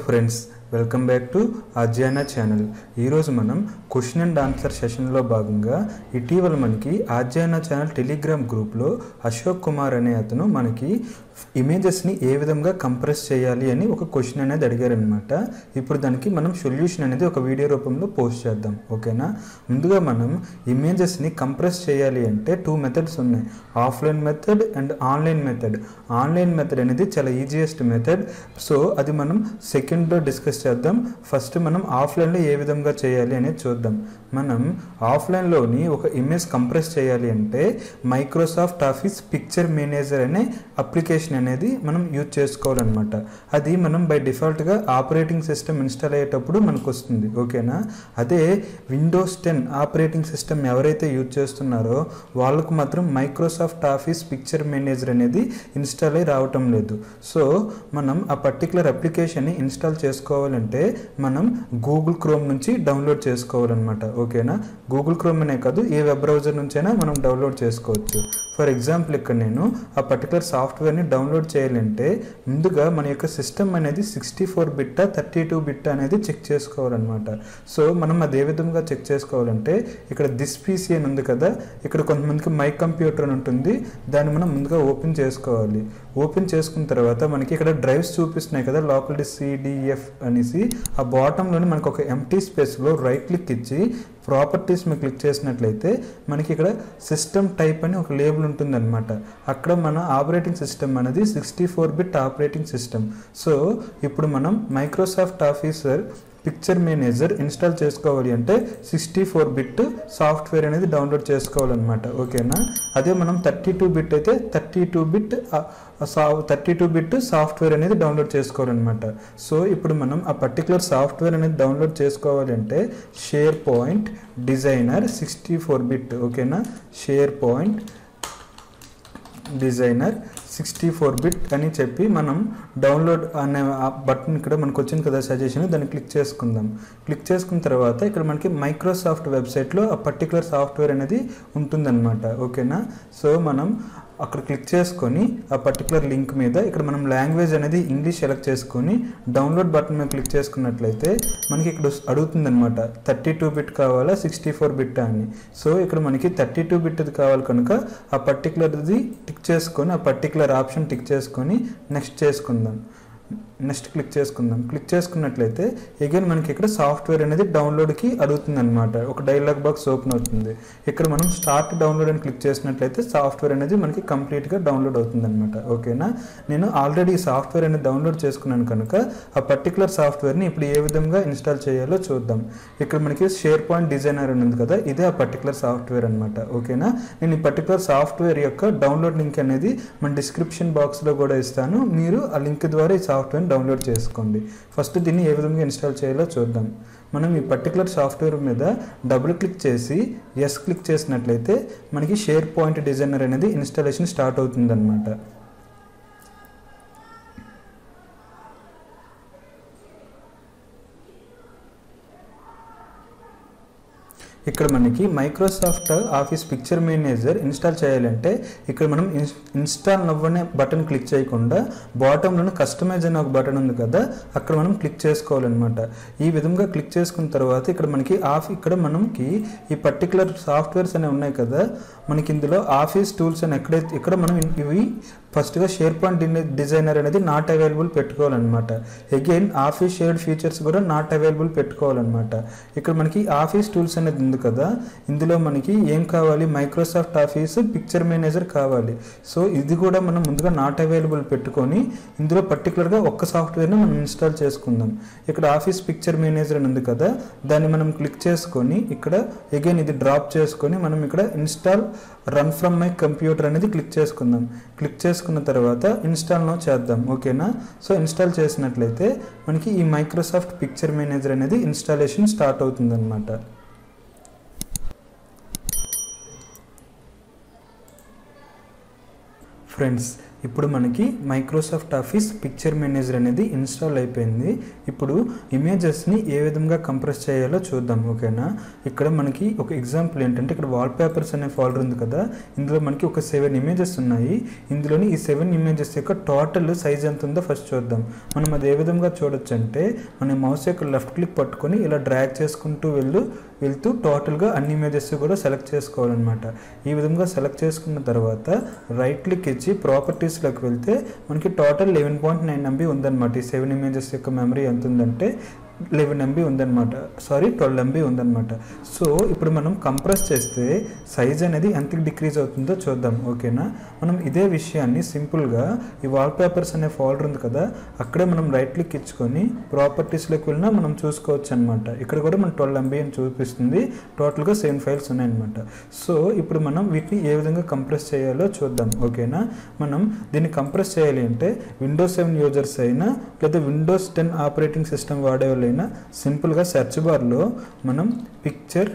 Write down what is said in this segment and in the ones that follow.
friends welcome back to అధ్యయన channel ఈరోజు మనం క్వశ్చన్ అండ్ ఆన్సర్ సెషన్లో భాగంగా ఇటీవల మనకి అధ్యయన ఛానల్ టెలిగ్రామ్ గ్రూప్లో అశోక్ కుమార్ అనే అతను మనకి ఇమేజెస్ని ఏ విధంగా కంప్రెస్ చేయాలి అని ఒక క్వశ్చన్ అనేది అడిగారనమాట ఇప్పుడు దానికి మనం సొల్యూషన్ అనేది ఒక వీడియో రూపంలో పోస్ట్ చేద్దాం ఓకేనా ముందుగా మనం ఇమేజెస్ని కంప్రెస్ చేయాలి అంటే టూ మెథడ్స్ ఉన్నాయి offline method and online method online method అనేది చాలా ఈజియెస్ట్ మెథడ్ సో అది మనం సెకండ్లో డిస్కస్ చేద్దాం ఫస్ట్ మనం ఆఫ్లైన్లో ఏ విధంగా చేయాలి అనేది చూద్దాం మనం ఆఫ్లైన్లోని ఒక ఇమేజ్ కంప్రెస్ చేయాలి అంటే మైక్రోసాఫ్ట్ ఆఫీస్ పిక్చర్ మేనేజర్ అనే అప్లికేషన్ అనేది మనం యూజ్ చేసుకోవాలన్నమాట అది మనం బై డిఫాల్ట్గా ఆపరేటింగ్ సిస్టమ్ ఇన్స్టాల్ అయ్యేటప్పుడు మనకు వస్తుంది ఓకేనా అదే విండోస్ టెన్ ఆపరేటింగ్ సిస్టమ్ ఎవరైతే యూజ్ చేస్తున్నారో వాళ్ళకు మాత్రం మైక్రోసాఫ్ట్ ఆఫీస్ పిక్చర్ మేనేజర్ అనేది ఇన్స్టాల్ అయి రావటం లేదు సో మనం ఆ పర్టికులర్ అప్లికేషన్ని ఇన్స్టాల్ చేసుకోవాలంటే మనం గూగుల్ క్రోమ్ నుంచి డౌన్లోడ్ చేసుకోవాలన్నమాట ఓకేనా గూగుల్ క్రోమ్ అనే కాదు ఏ వెబ్ బ్రౌజర్ నుంచైనా మనం డౌన్లోడ్ చేసుకోవచ్చు ఫర్ ఎగ్జాంపుల్ ఇక్కడ నేను ఆ పర్టికులర్ సాఫ్ట్వేర్ని డౌన్లోడ్ చేయాలంటే ముందుగా మన యొక్క సిస్టమ్ అనేది సిక్స్టీ ఫోర్ బిట్టా థర్టీ టూ బిట్టా అనేది చెక్ చేసుకోవాలన్నమాట సో మనం అది ఏ విధంగా చెక్ చేసుకోవాలంటే ఇక్కడ దిస్ పీసీ అని ఉంది కదా ఇక్కడ కొంతమందికి మై కంప్యూటర్ అని ఉంటుంది దాన్ని మనం ముందుగా ఓపెన్ చేసుకోవాలి ఓపెన్ చేసుకున్న తర్వాత మనకి ఇక్కడ డ్రైవ్స్ చూపిస్తున్నాయి కదా లోపల సిడిఎఫ్ అనేసి ఆ బాటంలోని మనకు ఒక ఎంటీ స్పేస్లో రైట్ క్లిక్ ఇచ్చి ప్రాపర్టీస్ మీద క్లిక్ చేసినట్లయితే మనకి ఇక్కడ సిస్టమ్ టైప్ అని ఒక లేబుల్ ఉంటుందన్నమాట అక్కడ మన ఆపరేటింగ్ సిస్టమ్ అనేది sixty four bit operating system so ఇప్పుడు మనం Microsoft officer picture manager install చేసుకోవాలి అంటే సిక్స్టీ ఫోర్ బిట్ సాఫ్ట్వేర్ అనేది డౌన్లోడ్ చేసుకోవాలన్నమాట ఓకేనా అదే మనం థర్టీ టూ బిట్ అయితే thirty two bit thirty two bit software అనేది డౌన్లోడ్ చేసుకోవాలన్నమాట సో ఇప్పుడు మనం ఆ పర్టికులర్ సాఫ్ట్వేర్ అనేది డౌన్లోడ్ చేసుకోవాలి అంటే SharePoint designer sixty four bit ఓకేనా SharePoint designer sixty four bit అని చెప్పి మనం డౌన్లోడ్ అనే బటన్ ఇక్కడ మనకు వచ్చింది కదా సజెషన్ దాన్ని క్లిక్ చేసుకుందాం క్లిక్ చేసుకున్న తర్వాత ఇక్కడ మనకి మైక్రోసాఫ్ట్ వెబ్సైట్లో ఆ పర్టికులర్ సాఫ్ట్వేర్ అనేది ఉంటుందన్నమాట ఓకేనా సో మనం అక్కడ క్లిక్ చేసుకొని ఆ పర్టికులర్ లింక్ మీద ఇక్కడ మనం లాంగ్వేజ్ అనేది ఇంగ్లీష్ సెలెక్ట్ చేసుకొని డౌన్లోడ్ బటన్ మీద క్లిక్ చేసుకున్నట్లయితే మనకి ఇక్కడ అడుగుతుంది అనమాట థర్టీ టూ బిట్ కావాలా సిక్స్టీ ఫోర్ బిట్ అని సో ఇక్కడ మనకి థర్టీ టూ బిట్ కావాలి కనుక ఆ పర్టికులర్ది టిక్ చేసుకొని ఆ పర్టికులర్ ఆప్షన్ టిక్ చేసుకొని నెక్స్ట్ చేసుకుందాం నెక్స్ట్ క్లిక్ చేసుకుందాం క్లిక్ చేసుకున్నట్లయితే అగైన్ మనకి ఇక్కడ సాఫ్ట్వేర్ అనేది డౌన్లోడ్కి అడుగుతుంది అనమాట ఒక డైలాగ్ బాక్స్ ఓపెన్ అవుతుంది ఇక్కడ మనం స్టార్ట్ డౌన్లోడ్ అని క్లిక్ చేసినట్లయితే సాఫ్ట్వేర్ అనేది మనకి కంప్లీట్గా డౌన్లోడ్ అవుతుంది అనమాట ఓకేనా నేను ఆల్రెడీ ఈ సాఫ్ట్వేర్ అనేది డౌన్లోడ్ చేసుకున్నాను కనుక ఆ పర్టికులర్ సాఫ్ట్వేర్ని ఇప్పుడు ఏ విధంగా ఇన్స్టాల్ చేయాలో చూద్దాం ఇక్కడ మనకి షేర్ పాయింట్ డిజైనర్ అని ఉంది కదా ఇదే ఆ పర్టికులర్ సాఫ్ట్వేర్ అనమాట ఓకేనా నేను ఈ పర్టికులర్ సాఫ్ట్వేర్ యొక్క డౌన్లోడ్ లింక్ అనేది మన డిస్క్రిప్షన్ బాక్స్లో కూడా ఇస్తాను మీరు ఆ లింక్ ద్వారా ఈ సాఫ్ట్వేర్ డౌన్లోడ్ చేసుకోండి ఫస్ట్ దీన్ని ఏ విధంగా ఇన్స్టాల్ చేయాలో చూద్దాం మనం ఈ పర్టికులర్ సాఫ్ట్వేర్ మీద డబుల్ క్లిక్ చేసి ఎస్ క్లిక్ చేసినట్లయితే మనకి షేర్ పాయింట్ డిజైనర్ అనేది ఇన్స్టాలేషన్ స్టార్ట్ అవుతుందన్నమాట ఇక్కడ మనకి Microsoft office picture manager install చేయాలంటే ఇక్కడ మనం ఇన్స్టాల్ నవ్వనే బటన్ క్లిక్ చేయకుండా బాటంలోనే కస్టమైజ్ అనే ఒక బటన్ ఉంది కదా అక్కడ మనం క్లిక్ చేసుకోవాలన్నమాట ఈ విధంగా క్లిక్ చేసుకున్న తర్వాత ఇక్కడ మనకి ఆఫ్ ఇక్కడ మనకి ఈ పర్టికులర్ సాఫ్ట్వేర్స్ అనేవి ఉన్నాయి కదా మనకి ఇందులో ఆఫీస్ టూల్స్ అని ఎక్కడైతే ఇక్కడ మనం ఇవి ఫస్ట్గా షేర్ పాయింట్ డిజైనర్ అనేది నాట్ అవైలబుల్ పెట్టుకోవాలన్నమాట అగైన్ ఆఫీస్ షేర్డ్ ఫీచర్స్ కూడా నాట్ అవైలబుల్ పెట్టుకోవాలన్నమాట ఇక్కడ మనకి ఆఫీస్ టూల్స్ అనేది ఉంది కదా ఇందులో మనకి ఏం కావాలి మైక్రోసాఫ్ట్ ఆఫీస్ పిక్చర్ మేనేజర్ కావాలి సో ఇది కూడా మనం ముందుగా నాట్ అవైలబుల్ పెట్టుకొని ఇందులో పర్టికులర్గా ఒక్క సాఫ్ట్వేర్ని మనం ఇన్స్టాల్ చేసుకుందాం ఇక్కడ ఆఫీస్ పిక్చర్ మేనేజర్ అని ఉంది కదా దాన్ని మనం క్లిక్ చేసుకొని ఇక్కడ అగైన్ ఇది డ్రాప్ చేసుకొని మనం ఇక్కడ install run from my computer అనేది క్లిక్ చేసుకుందాం క్లిక్ చేసుకున్న తర్వాత ఇన్స్టాల్ నో చేద్దాం ఓకేనా సో ఇన్స్టాల్ చేసినట్లయితే మనకి ఈ మైక్రోసాఫ్ట్ పిక్చర్ మేనేజర్ అనేది ఇన్స్టాలేషన్ స్టార్ట్ అవుతుందన్నమాట ఫ్రెండ్స్ ఇప్పుడు మనకి మైక్రోసాఫ్ట్ ఆఫీస్ పిక్చర్ మేనేజర్ అనేది ఇన్స్టాల్ అయిపోయింది ఇప్పుడు ఇమేజెస్ని ఏ విధంగా కంప్రెస్ చేయాలో చూద్దాం ఓకేనా ఇక్కడ మనకి ఒక ఎగ్జాంపుల్ ఏంటంటే ఇక్కడ వాల్ పేపర్స్ అనే ఫోల్డర్ ఉంది కదా ఇందులో మనకి ఒక సెవెన్ ఇమేజెస్ ఉన్నాయి ఇందులోని ఈ సెవెన్ ఇమేజెస్ యొక్క టోటల్ సైజ్ ఎంత ఉందో ఫస్ట్ చూద్దాం మనం అది ఏ విధంగా చూడొచ్చు అంటే మన మౌస్ యొక్క లెఫ్ట్ క్లిక్ పట్టుకొని ఇలా డ్రాగ్ చేసుకుంటూ వెళ్ళు వెళ్తూ టోటల్గా అన్ని ఇమేజెస్ కూడా సెలెక్ట్ చేసుకోవాలన్నమాట ఈ విధంగా సెలెక్ట్ చేసుకున్న తర్వాత రైట్ క్లిక్ ఇచ్చి ప్రాపర్టీస్లోకి వెళ్తే మనకి total eleven point nine MB ఉందన్నమాట ఈ సెవెన్ ఇమేజెస్ యొక్క మెమరీ ఎంత ఉందంటే లెవెన్ ఎంబీ ఉందన్నమాట సారీ ట్వెల్వ్ ఎంబీ ఉందన్నమాట సో ఇప్పుడు మనం కంప్రెస్ చేస్తే సైజ్ అనేది ఎంత డిక్రీజ్ అవుతుందో చూద్దాం ఓకేనా మనం ఇదే విషయాన్ని సింపుల్గా ఈ వాల్ పేపర్స్ అనే ఫోల్డర్ ఉంది కదా అక్కడే మనం రైట్ క్లిక్ ఇచ్చుకొని ప్రాపర్టీస్లోకి వెళ్ళినా మనం చూసుకోవచ్చు అనమాట ఇక్కడ కూడా మనం ట్వెల్వ్ ఎంబీ అని చూపిస్తుంది టోటల్గా సెవెన్ ఫైల్స్ ఉన్నాయన్నమాట సో ఇప్పుడు మనం వీటిని ఏ విధంగా కంప్రెస్ చేయాలో చూద్దాం ఓకేనా మనం దీన్ని కంప్రెస్ చేయాలి అంటే విండోస్ సెవెన్ యూజర్స్ అయినా లేదా విండోస్ టెన్ ఆపరేటింగ్ సిస్టమ్ వాడే వాళ్ళైనా సింపుల్గా సెర్చ్ బార్లో మనం పిక్చర్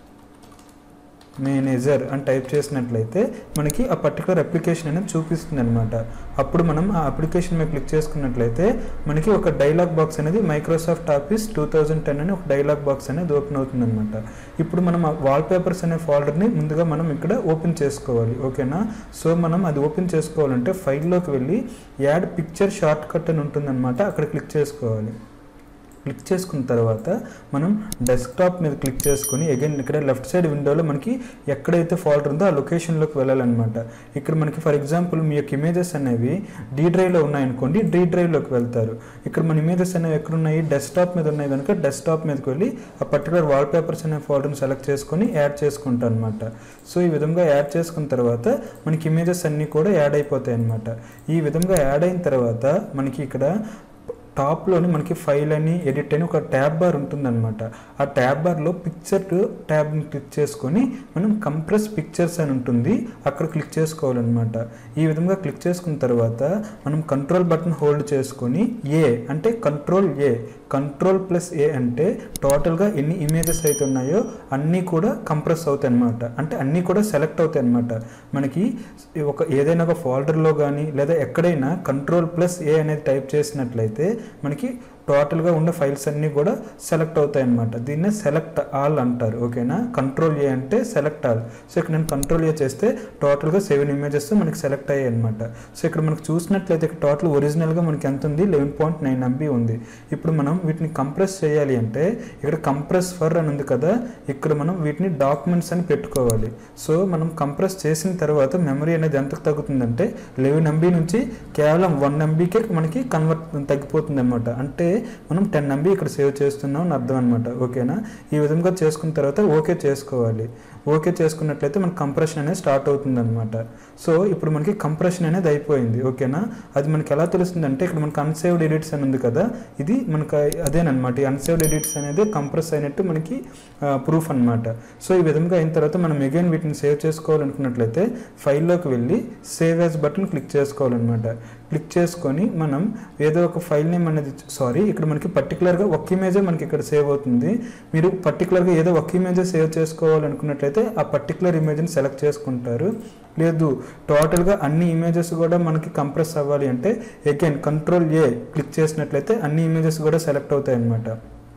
మేనేజర్ అని టైప్ చేసినట్లయితే మనకి ఆ పర్టికులర్ అప్లికేషన్ అనేది చూపిస్తుంది అనమాట అప్పుడు మనం ఆ అప్లికేషన్ మీద క్లిక్ చేసుకున్నట్లయితే మనకి ఒక డైలాగ్ బాక్స్ అనేది Microsoft office two thousand ten అని ఒక డైలాగ్ బాక్స్ అనేది ఓపెన్ అవుతుంది అనమాట ఇప్పుడు మనం ఆ వాల్ పేపర్స్ అనే ఫోల్డర్ని ముందుగా మనం ఇక్కడ ఓపెన్ చేసుకోవాలి ఓకేనా సో మనం అది ఓపెన్ చేసుకోవాలంటే ఫైల్లోకి వెళ్ళి యాడ్ పిక్చర్ షార్ట్ కట్ అని ఉంటుందన్నమాట అక్కడ క్లిక్ చేసుకోవాలి క్లిక్ చేసుకున్న తర్వాత మనం డెస్క్టాప్ మీద క్లిక్ చేసుకొని అగైన్ ఇక్కడ లెఫ్ట్ సైడ్ విండోలో మనకి ఎక్కడైతే ఫోల్డర్ ఉందో ఆ లొకేషన్లోకి వెళ్ళాలన్నమాట ఇక్కడ మనకి ఫర్ ఎగ్జాంపుల్ మీ యొక్క ఇమేజెస్ అనేవి డీ డ్రైవ్లో ఉన్నాయనుకోండి డీ డ్రైవ్లోకి వెళ్తారు ఇక్కడ మన ఇమేజెస్ అనేవి ఎక్కడ ఉన్నాయి డెస్క్టాప్ మీద ఉన్నాయి కనుక డెస్క్టాప్ మీదకి వెళ్ళి ఆ పర్టికులర్ వాల్ పేపర్స్ అనే ఫోల్డర్ని సెలెక్ట్ చేసుకొని యాడ్ చేసుకుంటాం అనమాట సో ఈ విధంగా యాడ్ చేసుకున్న తర్వాత మనకి ఇమేజెస్ అన్నీ కూడా యాడ్ అయిపోతాయి అనమాట ఈ విధంగా యాడ్ అయిన తర్వాత మనకి ఇక్కడ టాప్లోని మనకి ఫైల్ అని ఎడిట్ అని ఒక ట్యాబ్ బార్ ఉంటుందన్నమాట ఆ ట్యాబ్ బార్లో పిక్చర్ ట్యాబ్ని క్లిక్ చేసుకొని మనం కంప్రెస్ పిక్చర్స్ అని ఉంటుంది అక్కడ క్లిక్ చేసుకోవాలన్నమాట ఈ విధంగా క్లిక్ చేసుకున్న తర్వాత మనం కంట్రోల్ బటన్ హోల్డ్ చేసుకొని ఏ అంటే control A control plus A అంటే టోటల్గా ఎన్ని ఇమేజెస్ అయితే ఉన్నాయో అన్నీ కూడా కంప్రెస్ అవుతాయి అనమాట అంటే అన్నీ కూడా సెలెక్ట్ అవుతాయి అనమాట మనకి ఒక ఏదైనా ఒక ఫోల్డర్లో కానీ లేదా ఎక్కడైనా కంట్రోల్ ప్లస్ ఏ అనేది టైప్ చేసినట్లయితే మనకి టోటల్గా ఉన్న ఫైల్స్ అన్నీ కూడా సెలెక్ట్ అవుతాయి అనమాట దీన్నే సెలెక్ట్ ఆల్ అంటారు ఓకేనా కంట్రోల్ ఏ అంటే సెలెక్ట్ ఆల్ సో ఇక్కడ నేను కంట్రోల్ ఏ చేస్తే టోటల్గా సెవెన్ ఇమేజెస్ మనకి సెలెక్ట్ అయ్యాయి అనమాట సో ఇక్కడ మనకు చూసినట్లయితే ఇక్కడ టోటల్ ఒరిజినల్గా మనకి ఎంత ఉంది లెవెన్ పాయింట్ నైన్ ఎంబీ ఉంది ఇప్పుడు మనం వీటిని కంప్రెస్ చేయాలి అంటే ఇక్కడ కంప్రెస్ ఫర్ అని ఉంది కదా ఇక్కడ మనం వీటిని డాక్యుమెంట్స్ అని పెట్టుకోవాలి సో మనం కంప్రెస్ చేసిన తర్వాత మెమరీ అనేది ఎంతకు తగ్గుతుందంటే లెవెన్ ఎంబీ నుంచి కేవలం వన్ ఎంబీకే మనకి కన్వర్ట్ తగ్గిపోతుంది అనమాట అంటే మనం టెన్ ఎంబీ ఇక్కడ సేవ్ చేస్తున్నాం అని అర్థం అనమాట ఓకేనా ఈ విధంగా చేసుకున్న తర్వాత ఓకే చేసుకోవాలి ఓకే చేసుకున్నట్లయితే మన కంప్రెషన్ అనేది స్టార్ట్ అవుతుంది అనమాట సో ఇప్పుడు మనకి కంప్రెషన్ అనేది అయిపోయింది ఓకేనా అది మనకి ఎలా తెలుస్తుంది అంటే ఇక్కడ మనకి అన్సేవ్డ్ ఎడిట్స్ అని ఉంది కదా ఇది మనకి అదేనమాట ఈ అన్సేవ్డ్ ఎడిట్స్ అనేది కంప్రెస్ అయినట్టు మనకి ప్రూఫ్ అనమాట సో ఈ విధంగా అయిన తర్వాత మనం అగైన్ వీటిని సేవ్ చేసుకోవాలనుకున్నట్లయితే ఫైల్లోకి వెళ్ళి సేవ్ యాజ్ బటన్ క్లిక్ చేసుకోవాలన్నమాట క్లిక్ చేసుకొని మనం ఏదో ఒక ఫైల్ నేమ్ అనేది సారీ ఇక్కడ మనకి పర్టికులర్గా ఒక ఇమేజే మనకి ఇక్కడ సేవ్ అవుతుంది మీరు పర్టికులర్గా ఏదో ఒక ఇమేజే సేవ్ చేసుకోవాలనుకున్నట్లయితే ఆ పర్టికులర్ ఇమేజ్ని సెలెక్ట్ చేసుకుంటారు లేదు టోటల్గా అన్ని ఇమేజెస్ కూడా మనకి కంప్రెస్ అవ్వాలి అంటే అగైన్ కంట్రోల్ ఏ క్లిక్ చేసినట్లయితే అన్ని ఇమేజెస్ కూడా సెలెక్ట్ అవుతాయి అన్నమాట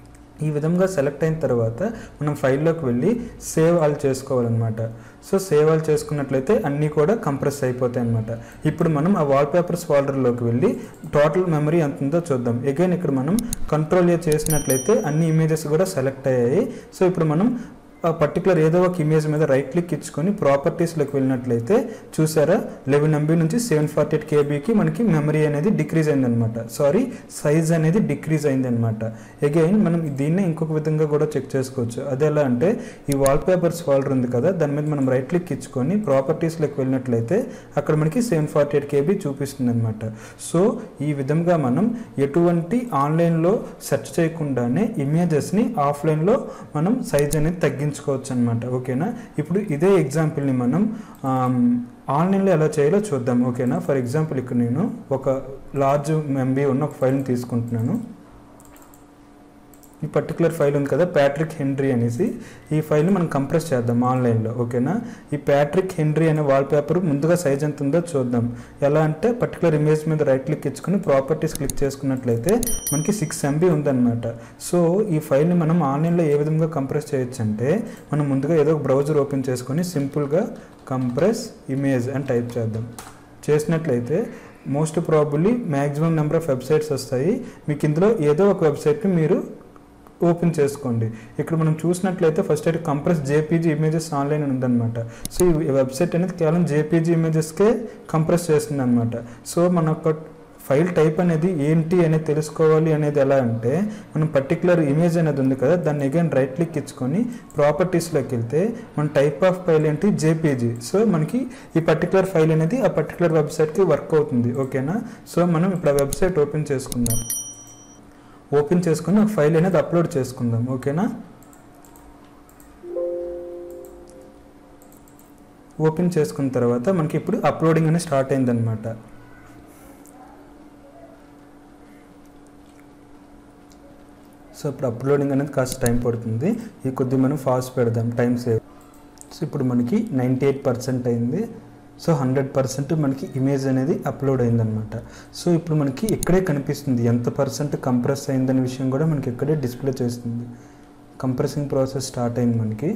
ఈ విధంగా సెలెక్ట్ అయిన తర్వాత మనం ఫైల్లోకి వెళ్ళి సేవ్ ఆల్ చేసుకోవాలన్నమాట సో సేవ్ ఆల్ చేసుకున్నట్లయితే అన్నీ కూడా కంప్రెస్ అయిపోతాయి అనమాట ఇప్పుడు మనం ఆ వాల్పేపర్స్ ఫోల్డర్లోకి వెళ్ళి టోటల్ మెమరీ ఎంత ఉందో చూద్దాం అగైన్ ఇక్కడ మనం కంట్రోల్ ఏ చేసినట్లయితే అన్ని ఇమేజెస్ కూడా సెలెక్ట్ అయ్యాయి సో ఇప్పుడు మనం ఆ పర్టికులర్ ఏదో ఒక ఇమేజ్ మీద రైట్ క్లిక్ ఇచ్చుకొని ప్రాపర్టీస్లోకి వెళ్ళినట్లయితే చూసారా లెవెన్ ఎంబీ నుంచి సెవెన్ ఫార్టీ ఎయిట్ కేబీకి మనకి మెమరీ అనేది డిక్రీజ్ అయిందనమాట సారీ సైజ్ అనేది డిక్రీజ్ అయిందనమాట అగైన్ మనం దీన్నే ఇంకొక విధంగా కూడా చెక్ చేసుకోవచ్చు అది ఎలా అంటే ఈ వాల్ పేపర్స్ ఫోల్డర్ ఉంది కదా దాని మీద మనం రైట్ క్లిక్ ఇచ్చుకొని ప్రాపర్టీస్లోకి వెళ్ళినట్లయితే అక్కడ మనకి సెవెన్ ఫార్టీ ఎయిట్ కేబీ చూపిస్తుంది అనమాట సో ఈ విధంగా మనం ఎటువంటి ఆన్లైన్లో సెర్చ్ చేయకుండానే ఇమేజెస్ని ఆఫ్లైన్లో మనం సైజ్ అనేది తగ్గించుకోవచ్చు అనమాట ఓకేనా ఇప్పుడు ఇదే ఎగ్జాంపుల్ని మనం ఆన్లైన్లో ఎలా చేయాలో చూద్దాం ఓకేనా ఫర్ ఎగ్జాంపుల్ ఇక్కడ నేను ఒక లార్జ్ ఎంబీ ఉన్న ఒక ఫైల్ని తీసుకుంటున్నాను ఈ పర్టికులర్ ఫైల్ ఉంది కదా ప్యాట్రిక్ హెన్రీ అనేసి ఈ ఫైల్ని మనం కంప్రెస్ చేద్దాం ఆన్లైన్లో ఓకేనా ఈ ప్యాట్రిక్ హెన్రీ అనే వాల్పేపర్ ముందుగా సైజ్ ఎంత ఉందో చూద్దాం ఎలా అంటే పర్టికులర్ ఇమేజ్ మీద రైట్ క్లిక్ ఇచ్చుకుని ప్రాపర్టీస్ క్లిక్ చేసుకున్నట్లయితే మనకి సిక్స్ ఎంబీ ఉందన్నమాట సో ఈ ఫైల్ని మనం ఆన్లైన్లో ఏ విధంగా కంప్రెస్ చేయొచ్చు అంటే మనం ముందుగా ఏదో ఒక బ్రౌజర్ ఓపెన్ చేసుకొని సింపుల్గా కంప్రెస్ ఇమేజ్ అని టైప్ చేద్దాం చేసినట్లయితే most probably maximum number of websites వస్తాయి మీకు ఇందులో ఏదో ఒక వెబ్సైట్ని మీరు ఓపెన్ చేసుకోండి ఇక్కడ మనం చూసినట్లయితే ఫస్ట్ అయితే కంప్రెస్ జేపీజీ ఇమేజెస్ ఆన్లైన్ అని ఉందన్నమాట సో ఈ వెబ్సైట్ అనేది కేవలం జేపీజీ ఇమేజెస్కే కంప్రెస్ చేస్తుంది అనమాట సో మన ఒక ఫైల్ టైప్ అనేది ఏంటి అనేది తెలుసుకోవాలి అనేది ఎలా అంటే మనం పర్టికులర్ ఇమేజ్ అనేది ఉంది కదా దాన్ని అగైన్ రైట్ క్లిక్ ఇచ్చుకొని ప్రాపర్టీస్లోకి వెళ్తే మన టైప్ ఆఫ్ ఫైల్ ఏంటి జేపీజీ సో మనకి ఈ పర్టికులర్ ఫైల్ అనేది ఆ పర్టికులర్ వెబ్సైట్కి వర్క్ అవుతుంది ఓకేనా సో మనం ఇప్పుడు ఆ వెబ్సైట్ ఓపెన్ చేసుకుందాం ఓపెన్ చేసుకుని ఒక ఫైల్ అనేది అప్లోడ్ చేసుకుందాం ఓకేనా ఓపెన్ చేసుకున్న తర్వాత మనకి ఇప్పుడు అప్లోడింగ్ అనేది స్టార్ట్ అయిందనమాట సో ఇప్పుడు అప్లోడింగ్ అనేది కాస్త టైం పడుతుంది ఈ కొద్ది మనం ఫాస్ట్ పెడదాం టైం సేవ్ సో ఇప్పుడు మనకి నైంటీ ఎయిట్ పర్సెంట్ అయింది సో హండ్రెడ్ పర్సెంట్ మనకి ఇమేజ్ అనేది అప్లోడ్ అయిందనమాట సో ఇప్పుడు మనకి ఇక్కడే కనిపిస్తుంది ఎంత పర్సెంట్ కంప్రెస్ అయిందనే విషయం కూడా మనకి ఇక్కడే డిస్ప్లే చేస్తుంది కంప్రెసింగ్ ప్రాసెస్ స్టార్ట్ అయింది మనకి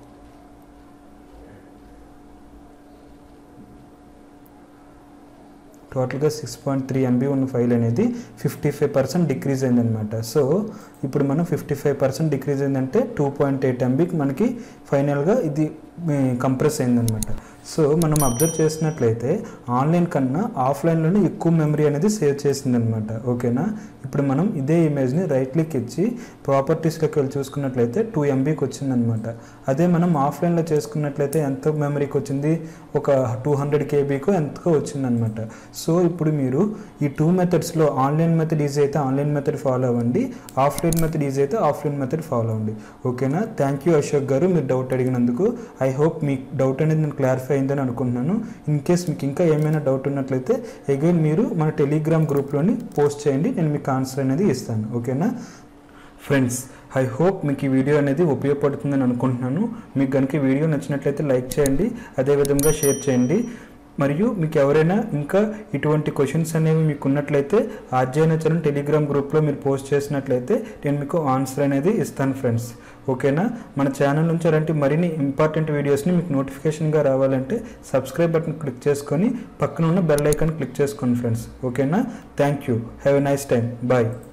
టోటల్గా సిక్స్ పాయింట్ త్రీ ఎంబీ ఉన్న ఫైల్ అనేది ఫిఫ్టీ ఫైవ్ పర్సెంట్ డిక్రీజ్ అయిందనమాట సో ఇప్పుడు మనం ఫిఫ్టీ ఫైవ్ పర్సెంట్ డిక్రీజ్ అయిందంటే టూ పాయింట్ ఎయిట్ ఎంబీకి మనకి ఫైనల్గా ఇది కంప్రెస్ అయిందనమాట సో మనం అబ్జర్వ్ చేసినట్లయితే ఆన్లైన్ కన్నా ఆఫ్లైన్లోనే ఎక్కువ మెమరీ అనేది సేవ్ చేసిందనమాట ఓకేనా ఇప్పుడు మనం ఇదే ఇమేజ్ని రైట్ క్లిక్ ఇచ్చి ప్రాపర్టీస్లోకి వెళ్ళి చూసుకున్నట్లయితే టూ ఎంబీకి వచ్చిందనమాట అదే మనం ఆఫ్లైన్లో చేసుకున్నట్లయితే ఎంత మెమరీకి వచ్చింది ఒక టూ హండ్రెడ్ కేబీకో ఎంతకో వచ్చిందనమాట సో ఇప్పుడు మీరు ఈ టూ మెథడ్స్లో ఆన్లైన్ మెథడ్ ఈజీ అయితే ఆన్లైన్ మెథడ్ ఫాలో అవ్వండి ఆఫ్లైన్ మెథడ్ ఈజీ అయితే ఆఫ్లైన్ మెథడ్ ఫాలో అవ్వండి ఓకేనా థ్యాంక్ యూ అశోక్ గారు మీరు డౌట్ అడిగినందుకు ఐ హోప్ మీ డౌట్ అనేది నేను క్లారిఫై అయిందని అనుకుంటున్నాను ఇన్ కేస్ మీకు ఇంకా ఏమైనా డౌట్ ఉన్నట్లయితే అగైన్ మీరు మన టెలిగ్రామ్ గ్రూప్లోని పోస్ట్ చేయండి నేను మీకు ఆన్సర్ అనేది ఇస్తాను ఓకేనా ఫ్రెండ్స్ ఐ హోప్ మీకు ఈ వీడియో అనేది ఉపయోగపడుతుందని అనుకుంటున్నాను మీకు కనుక ఈ వీడియో నచ్చినట్లయితే లైక్ చేయండి అదేవిధంగా షేర్ చేయండి మరియు మీకు ఎవరైనా ఇంకా ఇటువంటి క్వశ్చన్స్ అనేవి మీకు ఉన్నట్లయితే ఆర్జేన చరణ్ టెలిగ్రామ్ గ్రూప్లో మీరు పోస్ట్ చేసినట్లయితే నేను మీకు ఆన్సర్ అనేది ఇస్తాను ఫ్రెండ్స్ ఓకేనా మన ఛానల్ నుంచి అలాంటి మరిన్ని ఇంపార్టెంట్ వీడియోస్ని మీకు నోటిఫికేషన్గా రావాలంటే సబ్స్క్రైబ్ బటన్ క్లిక్ చేసుకొని పక్కన ఉన్న బెల్ ఐకాన్ క్లిక్ చేసుకోండి ఫ్రెండ్స్ ఓకేనా thank you have a nice time bye